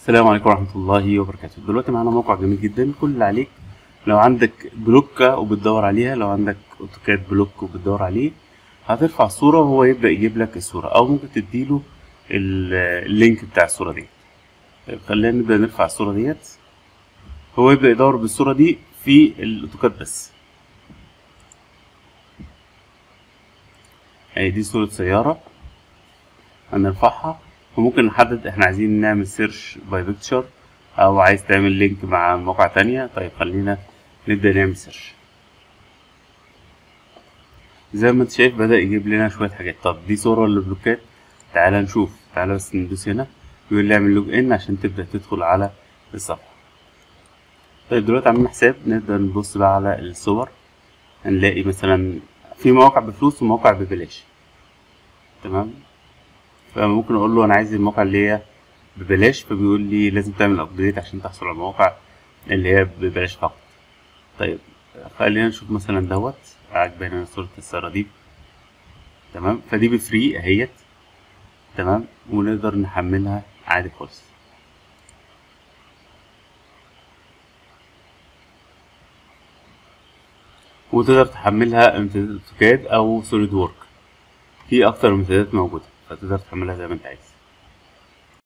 السلام عليكم ورحمة الله وبركاته دلوقتي معانا موقع جميل جدا كل اللي عليك لو عندك بلوكة وبتدور عليها لو عندك اوتوكاد بلوك وبتدور عليه هترفع الصورة وهو يبدأ يجيب لك الصورة أو ممكن تديله ال- اللينك بتاع الصورة دي طيب خلينا نبدأ نرفع الصورة ديت هو يبدأ يدور بالصورة دي في الأوتوكاد بس هي دي صورة سيارة هنرفعها وممكن نحدد احنا عايزين نعمل سيرش باي بيكتشر او عايز تعمل لينك مع مواقع تانية طيب خلينا نبدأ نعمل سيرش زي ما انت شايف بدأ يجيب لنا شوية حاجات طب دي صورة للبلوكات تعال نشوف تعال بس ندوس هنا بيقول لي اعمل لوج ان عشان تبدأ تدخل على الصفحة طيب دلوقتي عملنا حساب نقدر نبص بقى على الصور هنلاقي مثلا في مواقع بفلوس ومواقع ببلاش تمام فممكن اقول له انا عايز الموقع اللي هي ببلاش فبيقول لي لازم تعمل ابديت عشان تحصل على المواقع اللي هي ببلاش فقط طيب خلينا نشوف مثلا دوت عجباني صورة السيارة دي تمام فدي بفري اهيت تمام ونقدر نحملها عادي خالص وتقدر تحملها امتداد اوتوكاد او سوليد وورك في اكتر من امتدادات موجودة فتقدر تحملها زي ما انت عايز